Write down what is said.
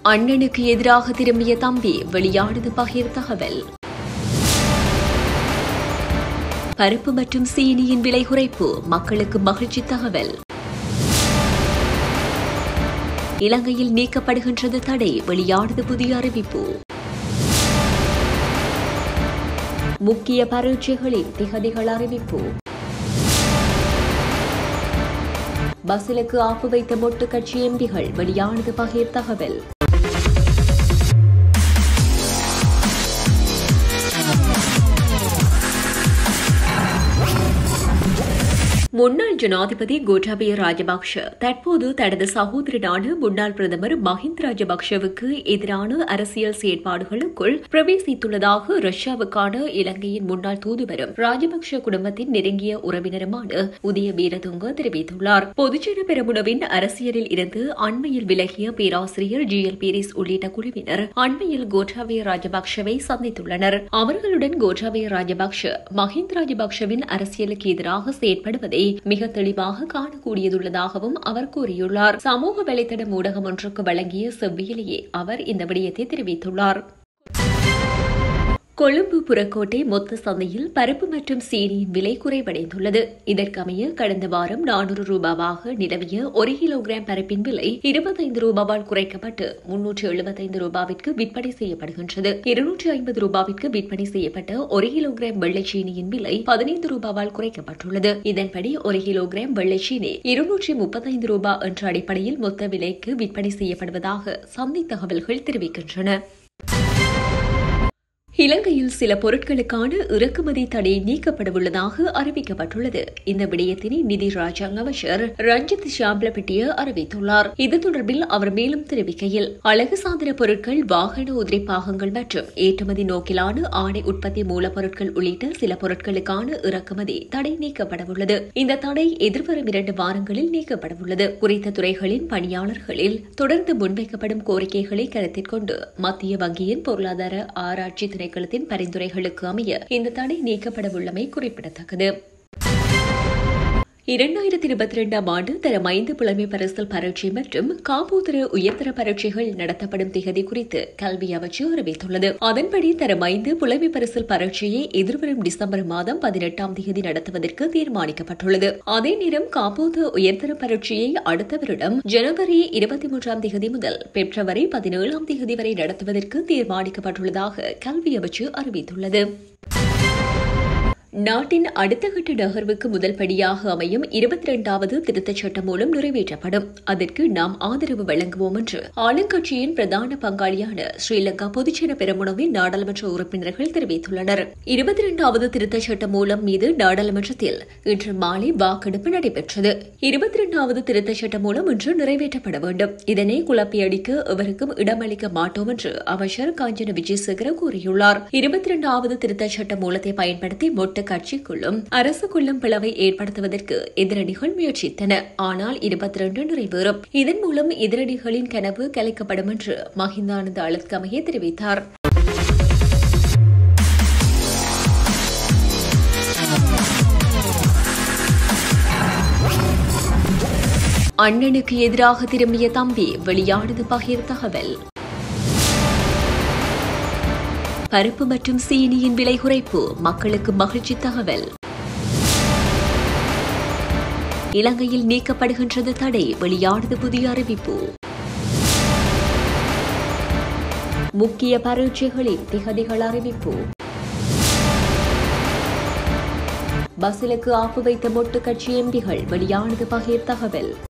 அண்ணனுக்கு எதிராக திரும்பிய தம்பி வெளியானது பகிர் தகவல் பருப்பு மற்றும் சீனியின் விலை குறைப்பு மக்களுக்கு மகிழ்ச்சி தகவல் இலங்கையில் நீக்கப்படுகின்றது தடை வெளியானது புதிய அறிவிப்பு முக்கிய பரீட்சைகளின் திகதிகள் அறிவிப்பு பஸ்ஸிலுக்கு ஆப்பு வைத்த மொட்டு கட்சி எம்பிகள் வெளியானது பகிர் தகவல் முன்னாள் ஜனாதிபதி கோட்டாபய ராஜபக்ஷ தற்போது தனது சகோதரனான முன்னாள் பிரதமர் மஹிந்த ராஜபக்ஷவுக்கு எதிரான அரசியல் செயற்பாடுகளுக்குள் பிரவேசித்துள்ளதாக ரஷ்யாவுக்கான இலங்கையின் முன்னாள் தூதுவரும் ராஜபக்ஷ குடும்பத்தின் நெருங்கிய உறவினருமான உதய வீரதுங்க தெரிவித்துள்ளார் பொதுஜன பெரமுனவின் அரசியலில் இருந்து அண்மையில் விலகிய பேராசிரியர் ஜி எல் பீரிஸ் உள்ளிட்ட குழுவினர் அண்மையில் கோட்டாபய ராஜபக்ஷவை சந்தித்துள்ளனர் அவர்களுடன் கோட்டாபய ராஜபக்ஷ மஹிந்த ராஜபக்ஷவின் அரசியலுக்கு எதிராக செயற்படுவதை மிக தெளிவாக காணக்கூடியதுள்ளதாகவும் அவர் கூறியுள்ளார் சமூக வலைதள ஊடகம் ஒன்றுக்கு வழங்கிய செவ்வியிலேயே அவர் இந்த விடயத்தை தெரிவித்துள்ளார் கொழும்பு புறக்கோட்டை மொத்த சந்தையில் பருப்பு மற்றும் சீனியின் விலை குறைவடைந்துள்ளது இதற்கமைய கடந்த வாரம் நானூறு ரூபாவாக நிலவிய ஒரு கிலோகிராம் பருப்பின் விலை இருபத்தைந்து ரூபாவால் குறைக்கப்பட்டு முன்னூற்று எழுபத்தைந்து ரூபாவிற்கு விற்பனை செய்யப்படுகின்றது இருநூற்று ஐம்பது ரூபாவிற்கு விற்பனை செய்யப்பட்ட ஒரு கிலோகிராம் வெள்ளைச்சீனியின் விலை பதினைந்து ரூபாவால் குறைக்கப்பட்டுள்ளது இதன்படி ஒரு கிலோகிராம் வெள்ளைச்சீனி இருநூற்றி முப்பத்தைந்து ரூபாய் என்ற அடிப்படையில் மொத்த விலைக்கு விற்பனை செய்யப்படுவதாக சந்தை தகவல்கள் தெரிவிக்கின்றன இலங்கையில் சில பொருட்களுக்கான இறக்குமதி தடை நீக்கப்படவுள்ளதாக அறிவிக்கப்பட்டுள்ளது இந்த விடயத்தினை நிதி ராஜாங்க அமைச்சர் ரஞ்சித் ஷாம்லபிட்டிய அறிவித்துள்ளார் இது தொடர்பில் அவர் மேலும் தெரிவிக்கையில் அழகு சாதன பொருட்கள் வாகன உதிரி பாகங்கள் மற்றும் ஏற்றுமதி நோக்கிலான ஆடை உற்பத்தி மூலப்பொருட்கள் உள்ளிட்ட சில பொருட்களுக்கான இறக்குமதி தடை நீக்கப்படவுள்ளது இந்த தடை எதிர்வரும் இரண்டு வாரங்களில் நீக்கப்படவுள்ளது குறித்த துறைகளின் பணியாளர்களில் தொடர்ந்து முன்வைக்கப்படும் கோரிக்கைகளை கருத்தில் கொண்டு மத்திய வங்கியின் பொருளாதார ஆராய்ச்சி திணைக்களத்தின் பரிந்துரைகளுக்கு அமைய இந்த தடை நீக்கப்படவுள்ளமை குறிப்பிடத்தக்கது இரண்டாயிரத்தி இருபத்தி இரண்டாம் ஆண்டு தரம் ஐந்து புலமை பரிசல் பரீட்சை மற்றும் காப்போதர உயர்தர பரீட்சைகள் நடத்தப்படும் திகதி குறித்து கல்வி அமைச்சு அறிவித்துள்ளது அதன்படி தரம் ஐந்து புலமை பரிசல் பரீட்சையை எதிர்வரும் டிசம்பர் மாதம் பதினெட்டாம் தேதி நடத்துவதற்கு தீர்மானிக்கப்பட்டுள்ளது அதே நேரம் காப்போத உயர்தர பரீட்சையை அடுத்த வருடம் ஜனவரி இருபத்தி மூன்றாம் தேதி முதல் பிப்ரவரி பதினேழாம் தேதி வரை நடத்துவதற்கு தீர்மானிக்கப்பட்டுள்ளதாக கல்வி அமைச்சு அறிவித்துள்ளது நாட்டின் அடுத்த கட்ட நகர்வுக்கு முதல் படியாக அமையும் இருபத்தி இரண்டாவது திருத்தச் சட்டம் மூலம் நிறைவேற்றப்படும் அதற்கு நாம் ஆதரவு வழங்குவோம் என்று ஆளுங்கட்சியின் பிரதான பங்காளியான ஸ்ரீலங்கா பொதுச்சேன பெருமுனவின் நாடாளுமன்ற உறுப்பினர்கள் தெரிவித்துள்ளனர் இருபத்தி இரண்டாவது திருத்தச் சட்டம் மூலம் மீது நாடாளுமன்றத்தில் இன்று மாலை வாக்கெடுப்பு நடைபெற்றது இருபத்தி இரண்டாவது திருத்தச் சட்டம் மூலம் இன்று நிறைவேற்றப்பட வேண்டும் இதனை குழப்பியடிக்க எவருக்கும் இடமளிக்க மாட்டோம் என்று அமைச்சர் காஞ்சன விஜயசேகர கூறியுள்ளார் இருபத்தி இரண்டாவது திருத்தச் சட்ட மூலத்தை பயன்படுத்தி மொட்டு கட்சிக்குள்ளும் அரசுக்குள்ளும் பிளவை ஏற்படுத்துவதற்கு எதிரணிகள் முயற்சித்தன ஆனால் இருபத்தி ரெண்டு நிறைவேறும் இதன் மூலம் எதிரணிகளின் கனவு கலைக்கப்படும் என்று மஹிந்தானந்த அழுத்கமையை தெரிவித்தார் அண்ணனுக்கு எதிராக திரும்பிய தம்பி வெளியானது பகிர் தகவல் பருப்பு மற்றும் சீனியின் விலை குறைப்பு மக்களுக்கு மகிழ்ச்சி தகவல் இலங்கையில் நீக்கப்படுகின்றது தடை வெளியானது புதிய அறிவிப்பு முக்கிய பரீட்சைகளின் திகதிகள் அறிவிப்பு பஸ்ஸிலுக்கு ஆப்பு வைத்த மொட்டு கட்சி எம்பிகள் வெளியானது பகிர் தகவல்